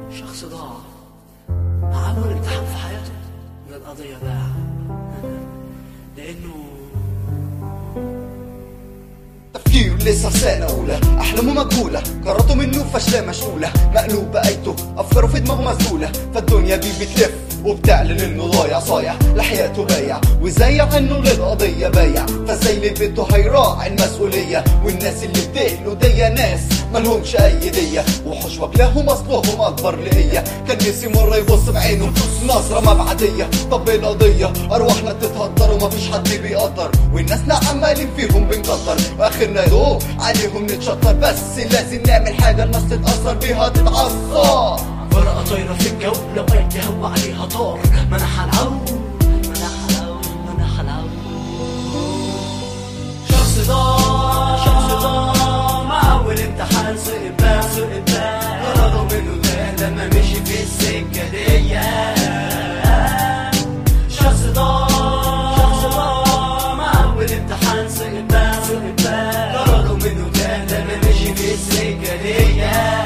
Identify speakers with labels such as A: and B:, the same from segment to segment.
A: شخص ضاع مع أول امتحان في حياته من القضية باع لأنه
B: تفكير لسه في سنة أولى أحلامه مجهولة قراراته منه فاشلة مشغولة مقلوب بقيته أفكاره في دماغه مسدولة فالدنيا بيه بتلف وبتعلن انه ضايع صايع لحياته بايع وزيع انه للقضية بايع فازاي اللي بيته هيراعي المسؤولية والناس اللي بتقلوا دي ناس ملهمش اي دية وحوش واكلاهم اصلهم اكبر لقية كان نسي مرة يبص بعينه نظرة مبعدية طب ايه القضية ارواحنا بتتهدر ومفيش حد بيقدر والناس عمالين فيهم بنكتر واخرنا يدوب عليهم نتشطر بس لازم نعمل حاجة الناس تتأثر بيها تتعصر
A: ورقة طايرة في الجو لو أي هوا عليها طار منح العون منح العون منح العون شخص ضاع شخص ضاع مع أول امتحان سقط بقى سقط بقى قرروا منه ده لما مشي في السكة دي شخص ضاع شخص ضاع مع أول امتحان سقط بقى سقط بقى قرروا منه ده لما مشي في السكة دي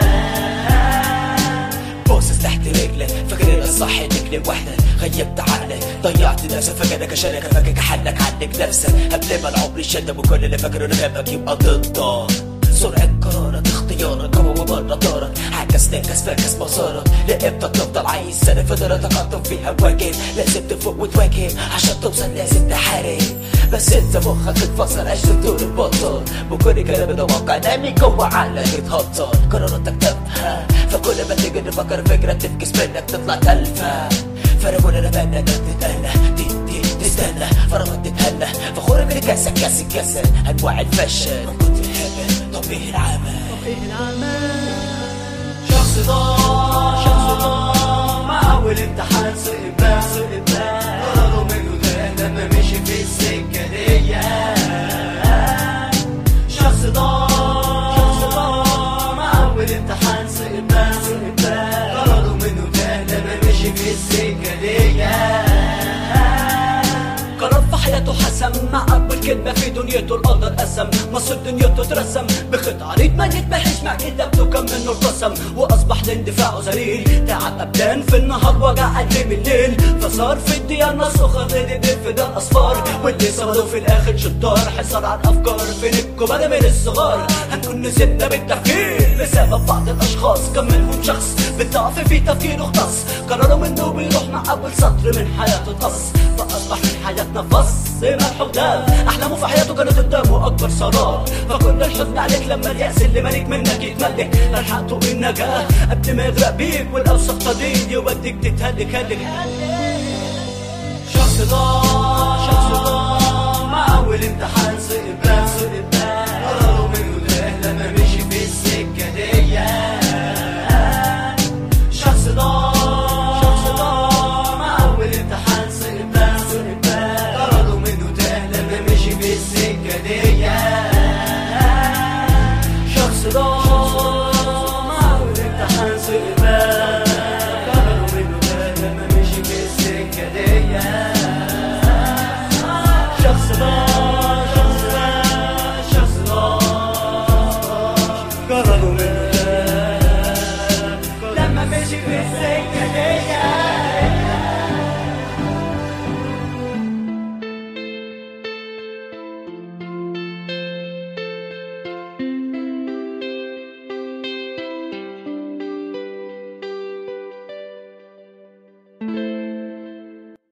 C: باصص تحت رجلك فاكر ان الصح انك لوحدك غيبت عقلك ضيعت نفسك فاكرك عشانك فاكرك حلك عندك نفسك قبل ما العمر يشدك وكل اللي فاكره ان غيابك يبقى ضدك سرعة قرارك اختيارك هو بره دارك عكس ناكس فاكس مسارك لامتى تفضل عايز سنة فضل تقطب فيها واجب لازم تفوق وتواجه عشان توصل لازم تحارب بس انت مخك اتفصل عشت بدون البطل وكل كلام ده واقع نامي جوه عقلك اتهطل قراراتك تافهة فكل ما تيجي تفكر فكرة تفكس منك تطلع تلفة فرقونا نبانا انك تتهنى دي دي تستنى فرمت تتهنى فخور من كاسك كاسك كاسك انواع الفشل من كتر الهبل طب ايه العمل
A: شخص ضاع شخص ضاع مع أول امتحان سقط بقى سقط بقى قرروا منه ده لما مشي في السكة دي شخص ضاع شخص ضاع مع أول امتحان سقط بقى سقط بقى قرروا منه ده لما مشي في السكة دي قرار في حياته حسم مع أول كلمة في دنيته القدر قسم مصر دنيته اترسم بخط عريض ما يتمحش مع كتابته كم منه ارتسم وأصبح لاندفاعه ذليل تعب أبدان في النهار وجع قلبي بالليل فصار في الديانة سخر ندب في ده الأصفار واللي صبروا في الآخر شطار حصار على الأفكار فين الكبار من الصغار هنكون نسيبنا بالتفكير بسبب بعض الأشخاص كم منهم شخص بالضعف في تفكيره اختص قرروا منه بيروح مع أول سطر من حياته اتقص فأصبح من حياتنا فص ملح ودم أحلامه في حياته كانت قدامه أكبر سراب فكل الحزن عليك لما اليأس اللي مالك منك يتملك لحقته بالنجاة قبل ما يغرق بيك والأوسخ طريق يوديك تتهلك هلك شخص ضاع شخص ضاع مع أول امتحان سقط بقى سقط بقى